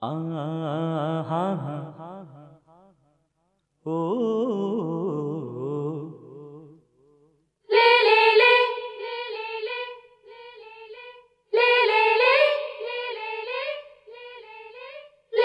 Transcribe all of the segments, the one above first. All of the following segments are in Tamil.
ஆஹா ஓ லே லே லே லே லே லே லே லே லே லே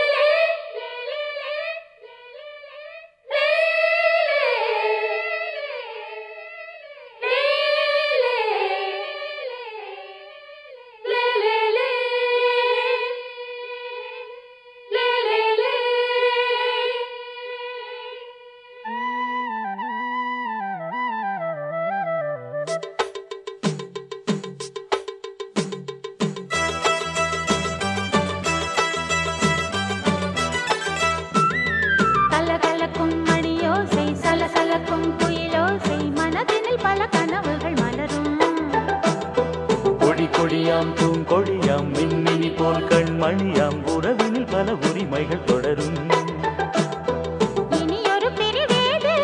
கலகலக்கும் மணியோசை சலசலக்கும் குயிலோசை மனதினில் பல கனவுகள் மலரும் கொடி கொடியாம் பூங்கொடியாம் மின்மினி போல் கண்மணியாம் உறவினில் பல உரிமைகள் தொடரும் இனியொரு பிரிவேது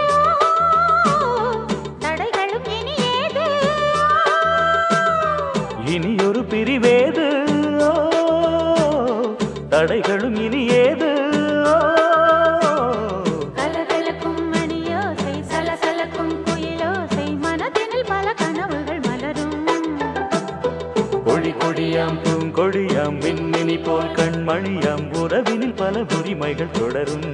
தடைகளும் இனியேது இனியொரு பிரிவேது ஓ, தடைகளும் இனி ஏது ஓ. கலகலக்கும் மணியோசை சலசலக்கும் குயிலோசை மனதினில் பல கனவுகள் மலரும் கொடி கொடியாம் பூங்கொடியாம் மின்மினி போல் கண்மணியாம் உறவினில் பல உரிமைகள் தொடரும்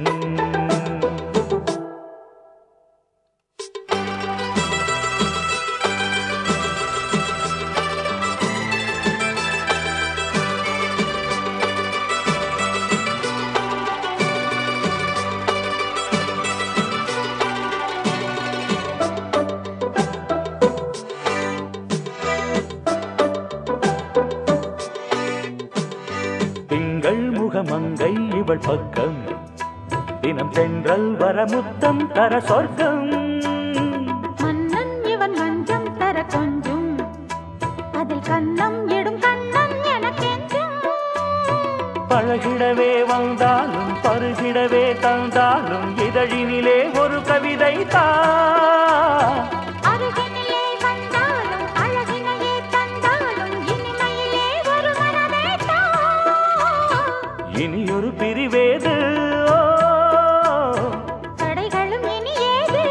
திங்கள் முகமங்கை இவள் பக்கம் தினம் தென்றல் வர முத்தம் தர சொர்க்கம் மன்னன் இவன் மஞ்சம் தர கொஞ்சும் அதில் கண்ணம் இடும் கண்ணன் எனக்கென்றும் பழகிடவே வந்தாலும் பருகிடவே தந்தாலும் இதழினிலே ஒரு கவிதை தா அருகினிலே வந்தாலும் அழகினையே தந்தாலும் இனிமையிலே ஒரு மனமேட்டா இனியொரு பிரிவேது ஓ. தடைகளும் இனியேது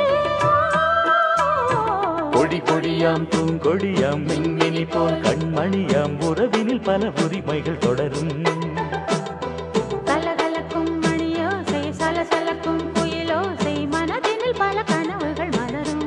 கொடி கொடியாம் பூங்கொடியாம் மின்மினி போல் கண்மணியாம் உறவினில் பல உரிமைகள் தொடரும் கலகலக்கும் மணியோசை சலசலக்கும் குயிலோசை மனதினில் பல கனவுகள் மலரும்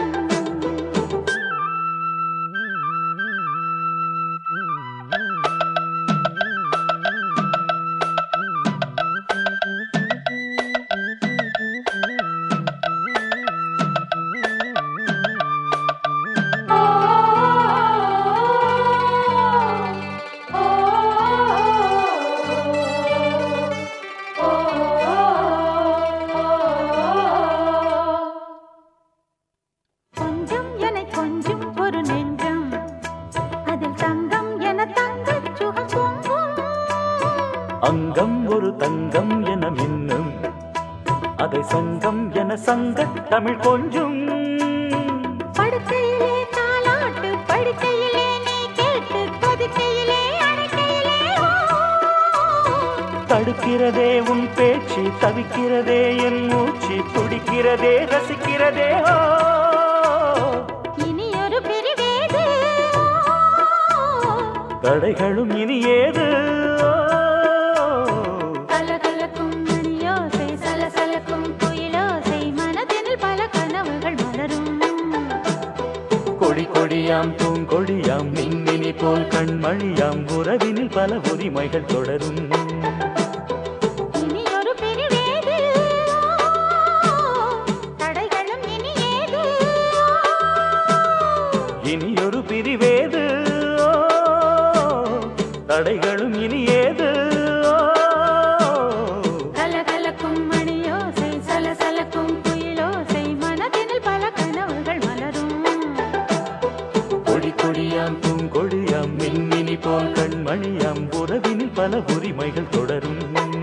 கொஞ்சம் என கொஞ்சம் ஒரு நெஞ்சம் அதில் தங்கம் என தங்கச் சுகம் பொங்கும் அங்கம் ஒரு தங்கம் என மின்னும் அதை சங்கம் என சங்க தமிழ் கொஞ்சும் படுக்கையிலே தாலாட்டு படுக்கையிலே நீ கேட்டு கொதிக்கையிலே அணைக்கையிலே ஓ. தடுக்கிறதே உன் பேச்சு தவிக்கிறதே என் மூச்சு துடிக்கிறதே ரசிக்கிறதே ஓ இனியொரு பிரிவேது தடைகளும் இனி ஏது ஓ. கலகலக்கும் மணியோசை சலசலக்கும் குயிலோசை மனதினில் பல கனவுகள் மலரும் கொடி கொடியாம் பூங்கொடியாம் மின்மினி போல் கண்மணியாம் உறவினில் பல உரிமைகள் தொடரும் இனியொரு பிரிவேது தடைகளும் இனியேது இனியொரு பிரிவேது ஓ. தடைகளும் இனி ஏது ஓ. கலகலக்கும் மணியோசை சலசலக்கும் குயிலோசை மனதினில் பல கனவுகள் மலரும் கொடி கொடியாம் பூங்கொடியாம் மின்மினி போல் கண்மணியாம் உறவினில் பல உரிமைகள் தொடரும்